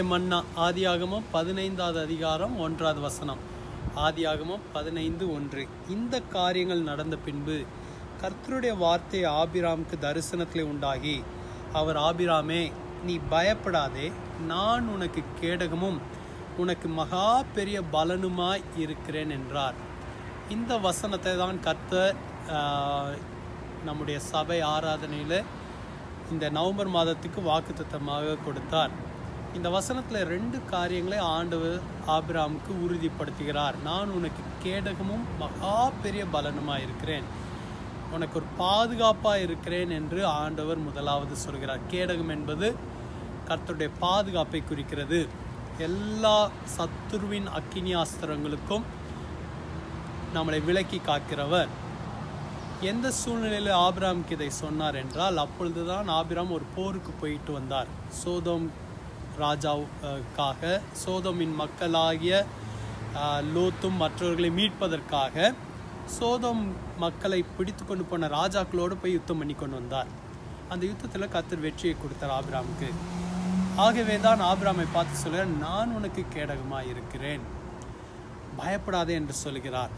மன்னா ஆதியாகமம் பதினைந்தாவது அதிகாரம் ஒன்றாவது வசனம் ஆதியாகமம் பதினைந்து ஒன்று இந்த காரியங்கள் நடந்த பின்பு கர்த்தருடைய வார்த்தை ஆபிராமுக்கு தரிசனத்திலே உண்டாகி அவர் ஆபிராமே நீ பயப்படாதே நான் உனக்கு கேடகமும் உனக்கு மகா பெரிய பலனுமாய் இருக்கிறேன் என்றார் இந்த வசனத்தை தான் கர்த்தர் ஆஹ், நம்முடைய சபை ஆராதனையில் இந்த நவம்பர் மாதத்துக்கு வாக்குத்தத்தமாக கொடுத்தார் இந்த வசனத்தில் ரெண்டு காரியங்களை ஆண்டவர் ஆபிராமுக்கு உறுதிப்படுத்துகிறார் நான் உனக்கு கேடகமும் மகா பெரிய பலனுமாய் இருக்கிறேன் உனக்கு ஒரு பாதுகாப்பாக இருக்கிறேன் என்று ஆண்டவர் முதலாவது சொல்கிறார் கேடகம் என்பது கர்த்தருடைய பாதுகாப்பை குறிக்கிறது எல்லா சத்துருவின் அக்கினியாஸ்திரங்களுக்கும் நம்மளை விலக்கி காக்கிறவர் எந்த சூழ்நிலையில் ஆபிராமுக்கு இதை சொன்னார் என்றால் அப்பொழுதுதான் ஆபிராம் ஒரு போருக்கு போயிட்டு வந்தார் சோதோம் ராஜாவுக்காக சோதோமின் மக்களாகிய ஆஹ், லோத்தும் மற்றவர்களை மீட்பதற்காக சோதோம் மக்களை பிடித்து கொண்டு போன ராஜாக்களோடு போய் யுத்தம் பண்ணி கொண்டு வந்தார் அந்த யுத்தத்தில் கர்த்தர் வெற்றியை கொடுத்தார் ஆபிராமுக்கு ஆகவே தான் ஆபிராமை பார்த்து சொல்கிறார் நான் உனக்கு கேடகமாக இருக்கிறேன் பயப்படாதே என்று சொல்கிறார்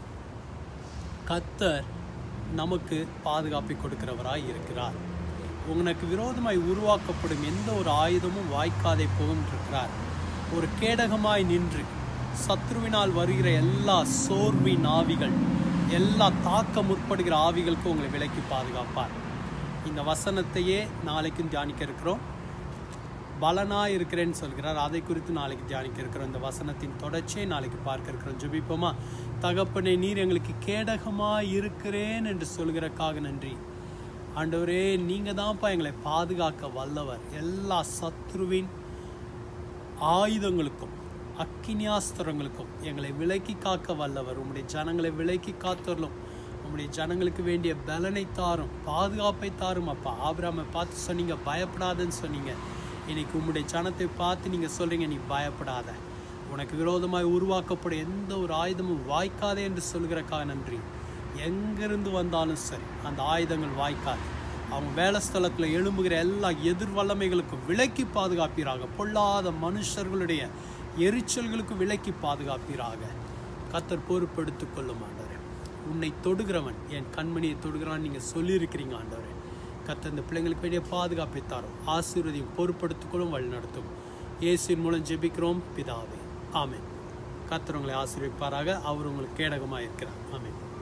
கத்தர் நமக்கு பாதுகாப்பை கொடுக்கிறவராய் இருக்கிறார் உனக்கு விரோதமாய் உருவாக்கப்படும் எந்த ஒரு ஆயுதமும் வாய்க்காதே போகும் இருக்கிறார் ஒரு கேடகமாய் நின்று சத்ருவினால் வருகிற எல்லா சோர்வின் ஆவிகள் எல்லா தாக்க முற்படுகிற ஆவிகளுக்கும் உங்களை விலக்கி பாதுகாப்பார் இந்த வசனத்தையே நாளைக்கும் தியானிக்க இருக்கிறோம் பலனா இருக்கிறேன்னு சொல்கிறார் அதை குறித்து நாளைக்கு தியானிக்க இருக்கிறோம் இந்த வசனத்தின் தொடர்ச்சியை நாளைக்கு பார்க்க இருக்கிறோம் ஜெபிப்போமா தகப்பனே நீர் எங்களுக்கு கேடகமா இருக்கிறேன் என்று சொல்கிறக்காக நன்றி ஆண்டவரே நீங்க தான்ப்பா எங்களை பாதுகாக்க வல்லவர் எல்லா சத்ருவின் ஆயுதங்களுக்கும் அக்கினியாஸ்திரங்களுக்கும் எங்களை விலக்கி காக்க வல்லவர் உம்முடைய ஜனங்களை விலக்கி காத்தரலும் உம்முடைய ஜனங்களுக்கு வேண்டிய பலனை தாரும் பாதுகாப்பை தாரும் அப்பா ஆபிராமை பார்த்து சொன்னீங்க பயப்படாதன்னு சொன்னீங்க இன்னைக்கு உம்முடைய ஜனத்தை பார்த்து நீங்க சொல்றீங்க நீ பயப்படாத உனக்கு விரோதமாய் உருவாக்கப்படும் எந்த ஒரு ஆயுதமும் வாய்க்காதே என்று சொல்கிறக்காக நன்றி எங்கிருந்து வந்தாலும் சரி அந்த ஆயுதங்கள் வாய்க்காது அவங்க வேலை ஸ்தலத்தில் எழும்புகிற எல்லா எதிர் வல்லமைகளுக்கும் விலக்கி பாதுகாப்பீராக பொல்லாத மனுஷர்களுடைய எரிச்சல்களுக்கு விலக்கி பாதுகாப்பீராக கத்தர் பொறுப்பெடுத்துக் கொள்ளும் ஆண்டவரே உன்னை தொடுகிறவன் என் கண்மணியை தொடுகிறான் நீங்கள் சொல்லியிருக்கிறீங்க ஆண்டவரே கத்தர் இந்த பிள்ளைங்களுக்கு வேண்டிய பாதுகாப்பை தாரும் ஆசீர்வதியும் பொறுப்படுத்திக்கொள்ளும் வழி நடத்தும் இயேசுவின் மூலம் ஜெபிக்கிறோம் பிதாவே ஆமென் கத்தர் உங்களை ஆசீர்விப்பாராக அவர் உங்களுக்கு கேடகமாக இருக்கிறார் ஆமென்